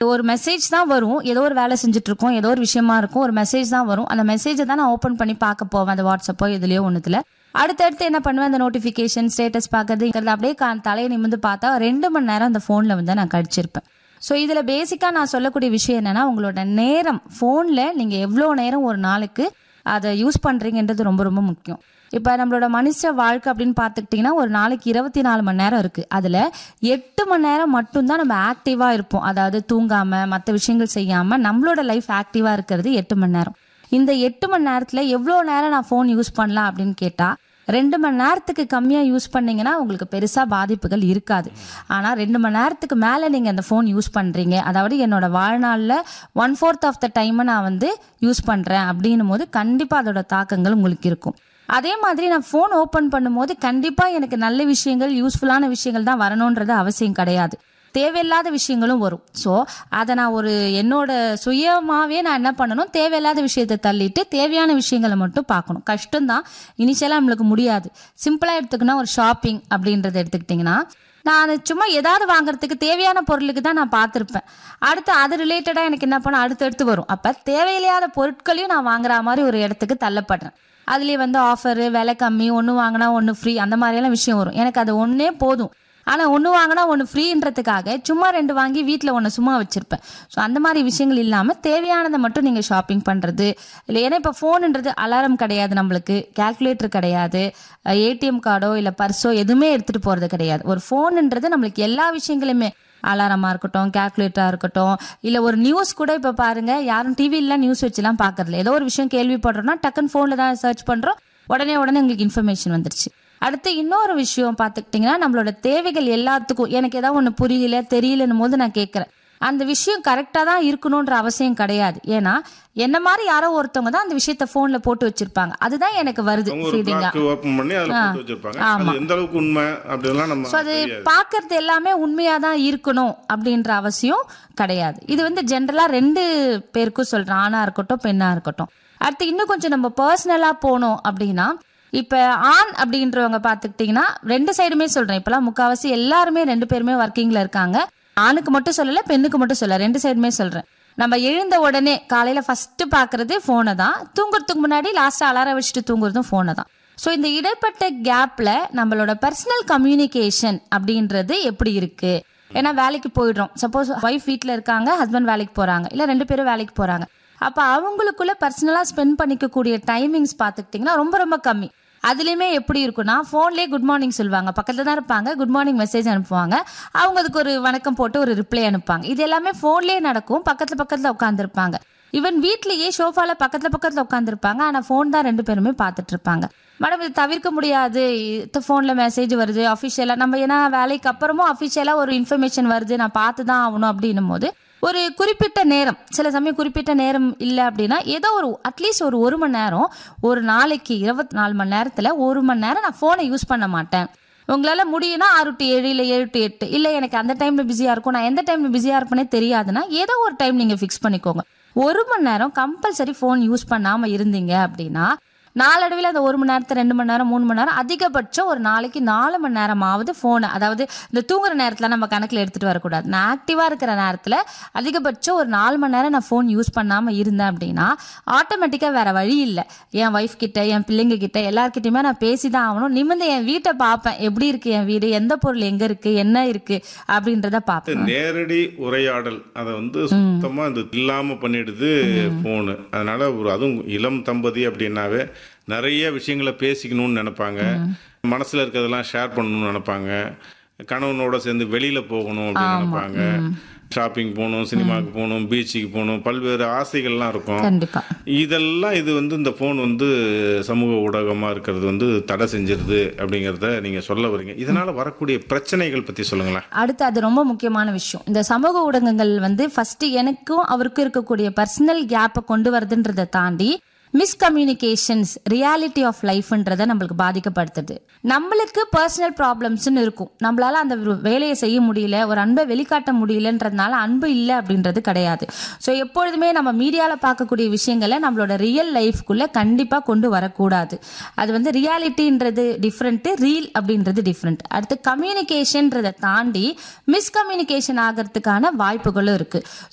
ஒரு மெசேஜ் தான் வரும் ஏதோ ஒரு வேலை செஞ்சுட்டு இருக்கோம் ஏதோ ஒரு விஷயமா இருக்கும் ஒரு மெசேஜ் தான் வரும் அந்த மெசேஜை தான் நான் ஓப்பன் பண்ணி பார்க்க போவேன் அந்த வாட்ஸ்அப்போ இதுலயோ ஒன்றுத்துல அடுத்தடுத்து என்ன பண்ணுவேன் அந்த நோட்டிஃபிகேஷன் ஸ்டேட்டஸ் பார்க்கறது அப்படியே கா- தலையை நிமிந்து பார்த்தா ரெண்டு மணி நேரம் அந்த ஃபோனில் வந்து நான் கழிச்சிருப்பேன் ஸோ இதில் பேசிக்காக நான் சொல்லக்கூடிய விஷயம் என்னன்னா உங்களோட நேரம் ஃபோனில் நீங்கள் எவ்வளோ நேரம் ஒரு நாளுக்கு அதை யூஸ் பண்ணுறீங்கன்றது ரொம்ப ரொம்ப முக்கியம் இப்போ நம்மளோட மனுஷ வாழ்க்கை அப்படின்னு பார்த்துக்கிட்டிங்கன்னா ஒரு நாளைக்கு இருபத்தி நாலு மணி நேரம் இருக்குது அதில் எட்டு மணி நேரம் மட்டும்தான் நம்ம ஆக்டிவாக இருப்போம் அதாவது தூங்காமல் மற்ற விஷயங்கள் செய்யாமல் நம்மளோட லைஃப் ஆக்டிவாக இருக்கிறது எட்டு மணி நேரம் இந்த எட்டு மணி நேரத்தில் எவ்வளோ நேரம் நான் ஃபோன் யூஸ் பண்ணலாம் அப்படின்னு கேட்டால் ரெண்டு மணி நேரத்துக்கு கம்மியாக யூஸ் பண்ணீங்கன்னா உங்களுக்கு பெருசாக பாதிப்புகள் இருக்காது ஆனால் ரெண்டு மணி நேரத்துக்கு மேலே நீங்கள் அந்த ஃபோன் யூஸ் பண்ணுறீங்க அதாவது என்னோட வாழ்நாளில் ஒன் ஃபோர்த் ஆஃப் த டைமை நான் வந்து யூஸ் பண்ணுறேன் அப்படின்னும் போது கண்டிப்பாக அதோட தாக்கங்கள் உங்களுக்கு இருக்கும் அதே மாதிரி நான் ஃபோன் ஓப்பன் பண்ணும்போது கண்டிப்பாக எனக்கு நல்ல விஷயங்கள் யூஸ்ஃபுல்லான விஷயங்கள் தான் வரணுன்றது அவசியம் கிடையாது தேவையில்லாத விஷயங்களும் வரும் ஸோ அதை நான் ஒரு என்னோட சுயமாவே நான் என்ன பண்ணணும் தேவையில்லாத விஷயத்தை தள்ளிட்டு தேவையான விஷயங்களை மட்டும் பார்க்கணும் கஷ்டம்தான் இனிஷியலாக நம்மளுக்கு முடியாது சிம்பிளாக எடுத்துக்கினா ஒரு ஷாப்பிங் அப்படின்றத எடுத்துக்கிட்டிங்கன்னா நான் அது சும்மா ஏதாவது வாங்குறதுக்கு தேவையான பொருளுக்கு தான் நான் பார்த்துருப்பேன் அடுத்து அது ரிலேட்டடாக எனக்கு என்ன பண்ண அடுத்தடுத்து வரும் அப்போ தேவையில்லாத பொருட்களையும் நான் வாங்குற மாதிரி ஒரு இடத்துக்கு தள்ளப்படுறேன் அதுலேயே வந்து ஆஃபரு விலை கம்மி ஒன்று வாங்கினா ஒன்று ஃப்ரீ அந்த மாதிரியெல்லாம் விஷயம் வரும் எனக்கு அது ஒன்றே போதும் ஆனால் ஒன்று வாங்கினா ஒன்று ஃப்ரீன்றதுக்காக சும்மா ரெண்டு வாங்கி வீட்டில் ஒன்று சும்மா வச்சுருப்பேன் ஸோ அந்த மாதிரி விஷயங்கள் இல்லாமல் தேவையானதை மட்டும் நீங்கள் ஷாப்பிங் பண்ணுறது இல்லை ஏன்னா இப்போ ஃபோனுன்றது அலாரம் கிடையாது நம்மளுக்கு கால்குலேட்டர் கிடையாது ஏடிஎம் கார்டோ இல்லை பர்ஸோ எதுவுமே எடுத்துகிட்டு போகிறது கிடையாது ஒரு ஃபோனுன்றது நம்மளுக்கு எல்லா விஷயங்களுமே அலாரமாக இருக்கட்டும் கேல்குலேட்டராக இருக்கட்டும் இல்லை ஒரு நியூஸ் கூட இப்போ பாருங்க யாரும் டிவிலாம் நியூஸ் வச்சுலாம் பார்க்கறதில்ல ஏதோ ஒரு விஷயம் கேள்விப்படுறோம்னா டக்குன்னு ஃபோனில் தான் சர்ச் பண்ணுறோம் உடனே உடனே உங்களுக்கு இன்ஃபர்மேஷன் வந்துருச்சு அடுத்து இன்னொரு விஷயம் பார்த்துக்கிட்டிங்கன்னா நம்மளோட தேவைகள் எல்லாத்துக்கும் எனக்கு ஏதாவது ஒன்று புரியல தெரியலன்னும் போது நான் கேட்குறேன் அந்த விஷயம் கரெக்டாக தான் இருக்கணுன்ற அவசியம் கிடையாது ஏன்னா என்ன மாதிரி யாரோ ஒருத்தவங்க தான் அந்த விஷயத்த ஃபோனில் போட்டு வச்சிருப்பாங்க அதுதான் எனக்கு வருது அவங்க ஒரு ஃபீலிங்காக பிளாக் ஓப்பன் பண்ணி அதில் போட்டு வச்சிருப்பாங்க அது எந்த அளவுக்கு உண்மை அப்படிலாம் நம்ம ஸோ அது தெரியாது. பார்க்கறது எல்லாமே உண்மையாக தான் இருக்கணும் அப்படின்ற அவசியம் கிடையாது இது வந்து ஜென்ரலாக ரெண்டு பேருக்கும் சொல்கிறேன் ஆணாக இருக்கட்டும் பெண்ணாக இருக்கட்டும் அடுத்து இன்னும் கொஞ்சம் நம்ம பர்சனலாக போனோம் அப்படின்னா இப்போ ஆண் அப்படின்றவங்க பார்த்துக்கிட்டிங்கன்னா ரெண்டு சைடுமே சொல்கிறேன் இப்போலாம் முக்கால்வாசி எல்லாருமே ரெண்டு பேருமே ஒர்க்கிங்கில் இருக்காங்க ஆணுக்கு மட்டும் சொல்லலை பெண்ணுக்கு மட்டும் சொல்லலை ரெண்டு சைடுமே சொல்கிறேன் நம்ம எழுந்த உடனே காலையில் ஃபஸ்ட்டு பார்க்குறது ஃபோனை தான் தூங்குறதுக்கு முன்னாடி லாஸ்ட்டாக அலாரம் வச்சுட்டு தூங்குறதும் ஃபோனை தான் ஸோ இந்த இடைப்பட்ட கேப்பில் நம்மளோட பர்சனல் கம்யூனிகேஷன் அப்படின்றது எப்படி இருக்கு ஏன்னா வேலைக்கு போயிடுறோம் சப்போஸ் ஒய்ஃப் வீட்டில் இருக்காங்க ஹஸ்பண்ட் வேலைக்கு போகிறாங்க இல்லை ரெண்டு பேரும் வேலைக்கு போகிறாங்க அப்போ அவங்களுக்குள்ள பர்சனலாக ஸ்பெண்ட் பண்ணிக்கக்கூடிய டைமிங்ஸ் பார்த்துக்கிட்டிங்கன்னா ரொம்ப ரொம்ப கம்மி அதுலேயுமே எப்படி இருக்குன்னா ஃபோன்லேயே குட் மார்னிங் சொல்லுவாங்க பக்கத்தில் தான் இருப்பாங்க குட் மார்னிங் மெசேஜ் அனுப்புவாங்க அவங்க அதுக்கு ஒரு வணக்கம் போட்டு ஒரு ரிப்ளை அனுப்புவாங்க இது எல்லாமே ஃபோன்லேயே நடக்கும் பக்கத்தில் பக்கத்தில் உட்காந்துருப்பாங்க ஈவன் வீட்லயே ஷோஃபால பக்கத்துல பக்கத்துல உட்காந்துருப்பாங்க ஆனா ஃபோன் தான் ரெண்டு பேருமே பார்த்துட்டு இருப்பாங்க மேடம் இது தவிர்க்க முடியாது ஃபோனில் மெசேஜ் வருது அஃபிஷியலாக நம்ம ஏன்னா வேலைக்கு அப்புறமும் அஃபிஷியலாக ஒரு இன்ஃபர்மேஷன் வருது நான் பார்த்து தான் ஆகணும் அப்படின்னும் போது ஒரு குறிப்பிட்ட நேரம் சில சமயம் குறிப்பிட்ட நேரம் இல்லை அப்படின்னா ஏதோ ஒரு அட்லீஸ்ட் ஒரு ஒரு மணி நேரம் ஒரு நாளைக்கு இருபத்தி நாலு மணி நேரத்தில் ஒரு மணி நேரம் நான் ஃபோனை யூஸ் பண்ண மாட்டேன் உங்களால் முடியும்னா ஆறு டு ஏழு இல்லை ஏழு டு எட்டு இல்லை எனக்கு அந்த டைமில் பிஸியாக இருக்கும் நான் எந்த டைமில் பிஸியாக இருப்பேனே தெரியாதுன்னா ஏதோ ஒரு டைம் நீங்கள் ஃபிக்ஸ் பண்ணிக்கோங்க ஒரு மணி நேரம் கம்பல்சரி ஃபோன் யூஸ் பண்ணாமல் இருந்தீங்க அப்படின்னா நாளடைவில் அந்த ஒரு மணி நேரத்தை ரெண்டு மணி நேரம் மூணு மணி நேரம் அதிகபட்சம் ஒரு நாளைக்கு நாலு மணி நேரமாவது ஃபோனை அதாவது இந்த தூங்குற நேரத்தில் நம்ம கணக்கில் எடுத்துகிட்டு வரக்கூடாது நான் ஆக்டிவாக இருக்கிற நேரத்தில் அதிகபட்சம் ஒரு நாலு மணி நேரம் நான் ஃபோன் யூஸ் பண்ணாமல் இருந்தேன் அப்படின்னா ஆட்டோமேட்டிக்காக வேற வழி இல்லை என் ஒய்ஃப் கிட்ட என் பிள்ளைங்க கிட்ட எல்லார்கிட்டயுமே நான் பேசி தான் ஆகணும் நிமிர்ந்து என் வீட்டை பார்ப்பேன் எப்படி இருக்கு என் வீடு எந்த பொருள் எங்கே இருக்கு என்ன இருக்கு அப்படின்றத பார்ப்பேன் நேரடி உரையாடல் அதை வந்து சுத்தமா இது இல்லாம பண்ணிடுது போனு அதனால ஒரு அதுவும் இளம் தம்பதி அப்படின்னாவே நிறைய விஷயங்களை பேசிக்கணும்னு நினைப்பாங்க மனசுல இருக்கிறதெல்லாம் ஷேர் பண்ணணும்னு நினைப்பாங்க கணவனோட சேர்ந்து வெளியில போகணும் அப்படின்னு நினைப்பாங்க ஷாப்பிங் போகணும் சினிமாவுக்கு போகணும் பீச்சுக்கு போகணும் பல்வேறு ஆசைகள்லாம் இருக்கும் கண்டிப்பா இதெல்லாம் இது வந்து இந்த ஃபோன் வந்து சமூக ஊடகமா இருக்கிறது வந்து தடை செஞ்சிருது அப்படிங்கிறத நீங்க சொல்ல வரீங்க இதனால வரக்கூடிய பிரச்சனைகள் பத்தி சொல்லுங்களேன் அடுத்து அது ரொம்ப முக்கியமான விஷயம் இந்த சமூக ஊடகங்கள் வந்து ஃபர்ஸ்ட் எனக்கும் அவருக்கும் இருக்கக்கூடிய பர்சனல் கேப்பை கொண்டு வருதுன்றதை தாண்டி மிஸ்கம்யூனிகேஷன்ஸ் ரியாலிட்டி ஆஃப் லைஃப்ன்றதை நம்மளுக்கு பாதிக்கப்படுத்துது நம்மளுக்கு பர்சனல் ப்ராப்ளம்ஸ்னு இருக்கும் நம்மளால அந்த ஒரு வேலையை செய்ய முடியல ஒரு அன்பை வெளிக்காட்ட முடியலன்றதுனால அன்பு இல்லை அப்படின்றது கிடையாது ஸோ எப்பொழுதுமே நம்ம மீடியாவில் பார்க்கக்கூடிய விஷயங்களை நம்மளோட ரியல் லைஃப்குள்ள கண்டிப்பாக கொண்டு வரக்கூடாது அது வந்து ரியாலிட்டின்றது டிஃப்ரெண்ட்டு ரீல் அப்படின்றது டிஃப்ரெண்ட் அடுத்து கம்யூனிகேஷன்றதை தாண்டி மிஸ்கம்யூனிகேஷன் ஆகிறதுக்கான வாய்ப்புகளும் இருக்கு